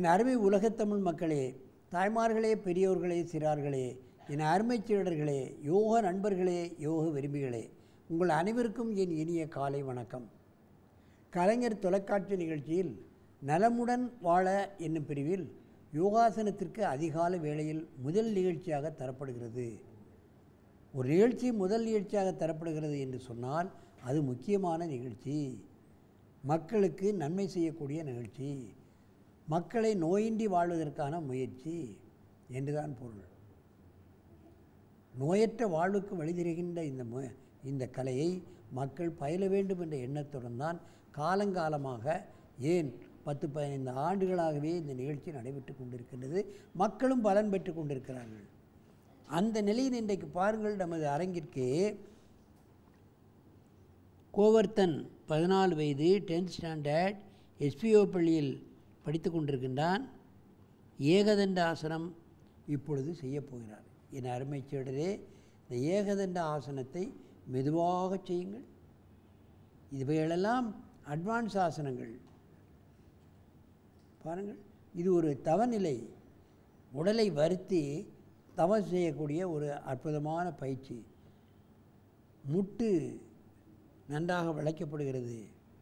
என் அருமை உலகத்தமிழ் மக்களே தாய்மார்களே பெரியோர்களே சிறார்களே என் அருமைச் சீடர்களே யோக நண்பர்களே யோக விரும்பிகளே உங்கள் அனைவருக்கும் என் இனிய காலை வணக்கம் கலைஞர் தொலைக்காட்சி நிகழ்ச்சியில் நலமுடன் வாழ என்னும் பிரிவில் யோகாசனத்திற்கு அதிகால வேளையில் முதல் நிகழ்ச்சியாக தரப்படுகிறது ஒரு நிகழ்ச்சி முதல் நிகழ்ச்சியாக தரப்படுகிறது என்று சொன்னால் அது முக்கியமான நிகழ்ச்சி மக்களுக்கு நன்மை செய்யக்கூடிய நிகழ்ச்சி மக்களை நோயின்றி வாழ்வதற்கான முயற்சி என்றுதான் பொருள் நோயற்ற வாழ்வுக்கு வழிதருகின்ற இந்த மு இந்த கலையை மக்கள் பயில வேண்டும் என்ற எண்ணத்துடன் தான் காலங்காலமாக ஏன் பத்து பதினைந்து ஆண்டுகளாகவே இந்த நிகழ்ச்சி நடைபெற்று கொண்டிருக்கின்றது மக்களும் பலன் பெற்று கொண்டிருக்கிறார்கள் அந்த நிலையில் இன்றைக்கு பாருங்கள் நமது அரங்கிற்கு கோவர்த்தன் பதினாலு வயது டென்த் ஸ்டாண்டர்ட் எஸ்பிஓ பள்ளியில் படித்து கொண்டிருக்கின்றான் ஏகதண்ட ஆசனம் இப்பொழுது செய்யப் போகிறார் என் அருமை சீடரே இந்த ஏகதண்ட ஆசனத்தை மெதுவாக செய்யுங்கள் இவைகளெல்லாம் அட்வான்ஸ் ஆசனங்கள் பாருங்கள் இது ஒரு தவநிலை உடலை வருத்தி தவம் செய்யக்கூடிய ஒரு அற்புதமான பயிற்சி முட்டு நன்றாக வளைக்கப்படுகிறது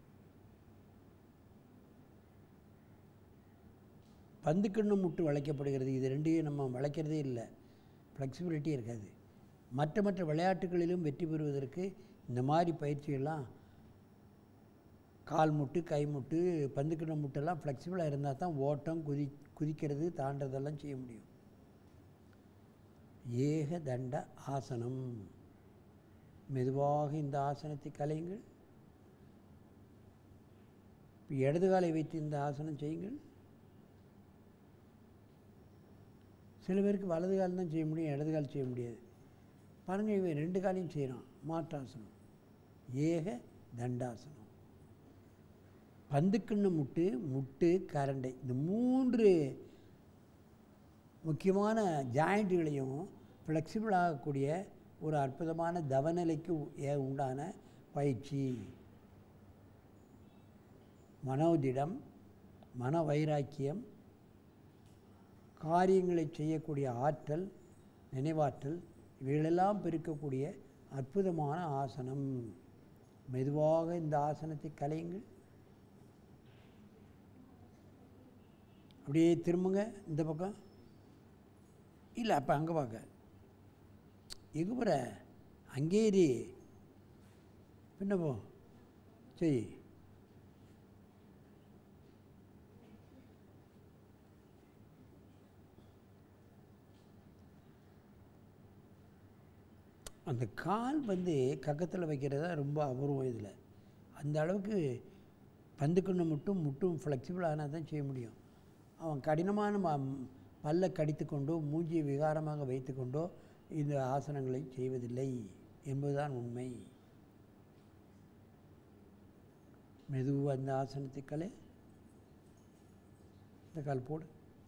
பந்துக்கண்ணு முட்டு வளைக்கப்படுகிறது இது ரெண்டையும் நம்ம வளைக்கிறதே இல்லை ஃப்ளெக்சிபிலிட்டி இருக்காது மற்ற மற்ற விளையாட்டுகளிலும் வெற்றி பெறுவதற்கு இந்த மாதிரி பயிற்சிகள்லாம் கால் முட்டு கை முட்டு பந்துக்கிண முட்டெல்லாம் ஃப்ளெக்சிபிளாக இருந்தால் தான் ஓட்டம் குதி குதிக்கிறது தாண்டதெல்லாம் செய்ய முடியும் ஏக தண்ட ஆசனம் மெதுவாக இந்த ஆசனத்தை கலையுங்கள் இப்போ இடது காலை வைத்து இந்த ஆசனம் செய்யுங்கள் சில பேருக்கு வலது கால் தான் செய்ய முடியும் இடது கால் செய்ய முடியாது பாருங்கள் இவன் ரெண்டு காலையும் செய்கிறான் மாற்றாசனம் ஏக தண்டாசனம் பந்துக்கிண்ண முட்டு முட்டு கரண்டை இந்த மூன்று முக்கியமான ஜாயிண்ட்டுகளையும் ஃப்ளெக்சிபிள் ஆகக்கூடிய ஒரு அற்புதமான தவநிலைக்கு ஏ உண்டான பயிற்சி மனோதிடம் மன வைராக்கியம் காரியங்களை செய்யக்கூடிய ஆற்றல் நினைவாற்றல் இவைகளெல்லாம் பெருக்கக்கூடிய அற்புதமான ஆசனம் மெதுவாக இந்த ஆசனத்தை கலையுங்கள் அப்படியே திரும்புங்க இந்த பக்கம் இல்லை அப்போ அங்கே பார்க்க எங்கே போகிற அங்கே இரு பின்ன போ செய் அந்த கால் வந்து கக்கத்தில் வைக்கிறதா ரொம்ப அபூர்வம் இதில் அந்த அளவுக்கு பந்துக்குன்னு மட்டும் முட்டும் ஃப்ளெக்சிபிள் ஆனால் தான் செய்ய முடியும் அவன் கடினமான ம- பல்லை கடித்துக்கொண்டோ மூஞ்சியை விகாரமாக வைத்துக்கொண்டோ இந்த ஆசனங்களை செய்வதில்லை என்பதுதான் உண்மை மெதுவாக அந்த ஆசனத்தை கலை இந்த கால் போடு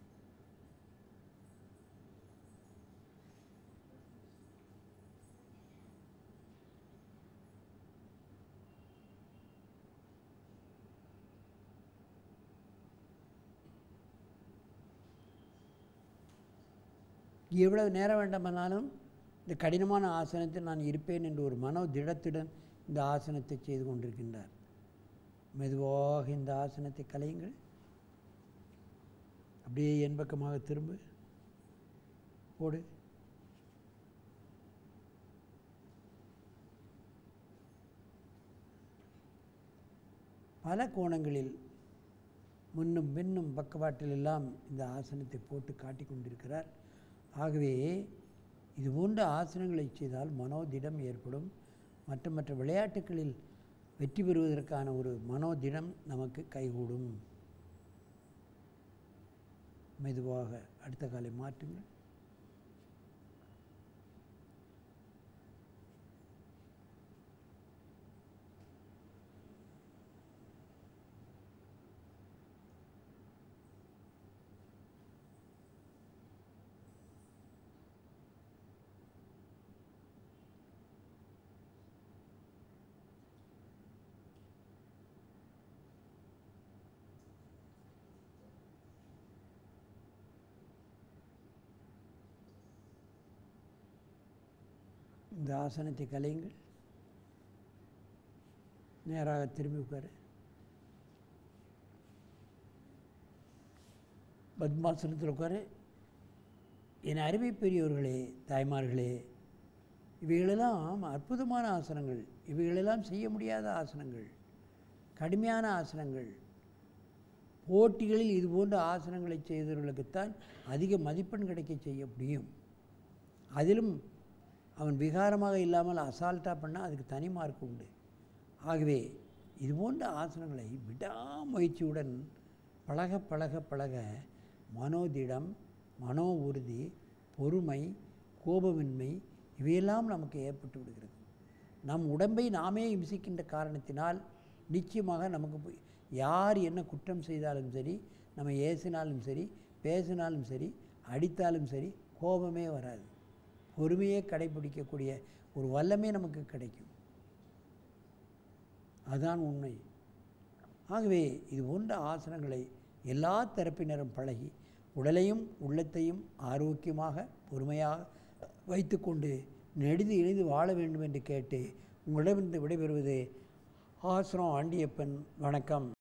எவ்வளவு நேரம் வேண்டுமானாலும் இந்த கடினமான ஆசனத்தில் நான் இருப்பேன் என்று ஒரு மனோ திடத்துடன் இந்த ஆசனத்தை செய்து கொண்டிருக்கின்றார் மெதுவாக இந்த ஆசனத்தை கலையுங்கள் அப்படியே என் பக்கமாக திரும்ப போடு பல கோணங்களில் முன்னும் பின்னும் பக்கவாட்டில் எல்லாம் இந்த ஆசனத்தை போட்டு காட்டிக் கொண்டிருக்கிறார் ஆகவே இது போன்ற ஆசனங்களை செய்தால் மனோதிடம் ஏற்படும் மற்ற மற்ற விளையாட்டுகளில் வெற்றி பெறுவதற்கான ஒரு மனோதிடம் நமக்கு கைகூடும் மெதுவாக அடுத்த காலை மாற்றுங்கள் இந்த ஆசனத்தை கலையுங்கள் நேராக திரும்பி உட்காரு பத்மாசனத்தில் உட்காரு என் அருமை பெரியவர்களே தாய்மார்களே இவைகளெல்லாம் அற்புதமான ஆசனங்கள் இவைகளெல்லாம் செய்ய முடியாத ஆசனங்கள் கடுமையான ஆசனங்கள் போட்டிகளில் இது போன்ற ஆசனங்களை செய்தவர்களுக்குத்தான் அதிக மதிப்பெண் கிடைக்க செய்ய முடியும் அதிலும் அவன் விகாரமாக இல்லாமல் அசால்ட்டாக பண்ணால் அதுக்கு தனி மார்க் உண்டு ஆகவே இது போன்ற ஆசனங்களை விடாமுயற்சியுடன் பழக பழக பழக மனோதிடம் மனோ உறுதி பொறுமை கோபமின்மை இவையெல்லாம் நமக்கு ஏற்பட்டு விடுகிறது நம் உடம்பை நாமே இம்சிக்கின்ற காரணத்தினால் நிச்சயமாக நமக்கு போய் யார் என்ன குற்றம் செய்தாலும் சரி நம்ம ஏசினாலும் சரி பேசினாலும் சரி அடித்தாலும் சரி கோபமே வராது பொறுமையே கடைபிடிக்கக்கூடிய ஒரு வல்லமே நமக்கு கிடைக்கும் அதுதான் உண்மை ஆகவே இது போன்ற ஆசனங்களை எல்லா தரப்பினரும் பழகி உடலையும் உள்ளத்தையும் ஆரோக்கியமாக பொறுமையாக வைத்துக்கொண்டு நெடிது இணைந்து வாழ வேண்டும் என்று கேட்டு உங்களிடமிருந்து விடைபெறுவது ஆசிரம் ஆண்டியப்பன் வணக்கம்